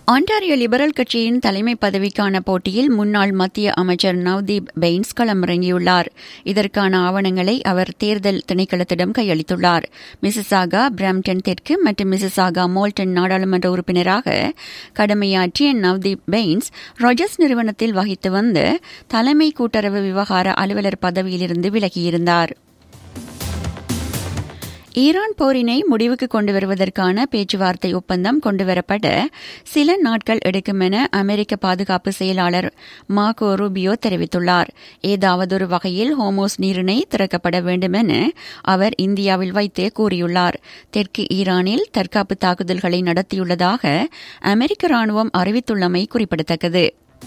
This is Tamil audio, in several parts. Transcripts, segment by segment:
ஆண்டாரியோ லிபரல் கட்சியின் தலைமை பதவிக்கான போட்டியில் முன்னாள் மத்திய அமைச்சர் நவ்தீப் பெயின்ஸ் களமிறங்கியுள்ளார் இதற்கான ஆவணங்களை அவர் தேர்தல் திணைக்களத்திடம் கையளித்துள்ளார் மிசிசாகா பிராம்டன் தெற்கு மற்றும் மிசிசாகா மோல்டன் நாடாளுமன்ற உறுப்பினராக கடமையாற்றிய நவ்தீப் பெயின்ஸ் ராஜர்ஸ் நிறுவனத்தில் வகித்து வந்த தலைமை கூட்டுறவு விவகார அலுவலர் பதவியிலிருந்து விலகியிருந்தார் ஈரான் போரினை முடிவுக்கு கொண்டு வருவதற்கான பேச்சுவார்த்தை ஒப்பந்தம் கொண்டுவரப்பட சில நாட்கள் எடுக்கும் என அமெரிக்க பாதுகாப்பு செயலாளர் மார்கோ ரூபியோ தெரிவித்துள்ளார் ஏதாவதொரு வகையில் ஹோமோஸ் நீரிணை திறக்கப்பட வேண்டும் என அவர் இந்தியாவில் வைத்தே கூறியுள்ளார் தெற்கு ஈரானில் தற்காப்பு தாக்குதல்களை நடத்தியுள்ளதாக அமெரிக்க ராணுவம் அறிவித்துள்ளமை குறிப்பிடத்தக்கது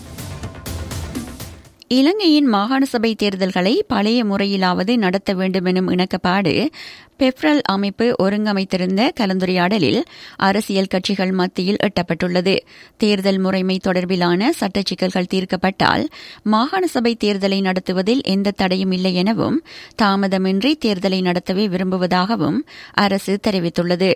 இலங்கையின் மாகாண சபை தேர்தல்களை பழைய முறையிலாவது நடத்த வேண்டும் எனும் இணக்கப்பாடு பெப்ரல் அமைப்பு ஒருங்கமைத்திருந்த கலந்துரையாடலில் அரசியல் கட்சிகள் மத்தியில் எட்டப்பட்டுள்ளது தேர்தல் முறைமை தொடர்பிலான சட்ட சிக்கல்கள் தீர்க்கப்பட்டால் மாகாண சபை தேர்தலை நடத்துவதில் எந்த தடையும் இல்லை எனவும் தாமதமின்றி தேர்தலை நடத்தவே விரும்புவதாகவும் அரசு தெரிவித்துள்ளது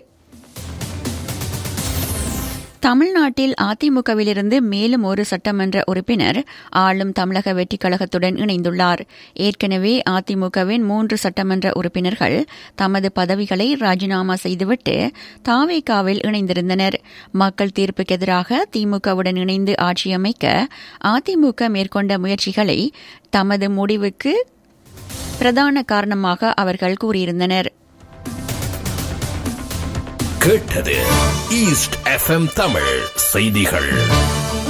தமிழ்நாட்டில் அதிமுகவிலிருந்து மேலும் ஒரு சட்டமன்ற உறுப்பினர் ஆளும் தமிழக வெற்றிக் கழகத்துடன் இணைந்துள்ளார் ஏற்கனவே அதிமுகவின் மூன்று சட்டமன்ற உறுப்பினர்கள் தமது பதவிகளை ராஜினாமா செய்துவிட்டு தாவேகாவில் இணைந்திருந்தனர் மக்கள் தீர்ப்புக்கு எதிராக திமுகவுடன் இணைந்து ஆட்சியமைக்க அதிமுக மேற்கொண்ட முயற்சிகளை தமது முடிவுக்கு பிரதான காரணமாக அவர்கள் கூறியிருந்தனர் கேட்டது ஈஸ்ட் எஃப்எம் தமிழ் செய்திகள்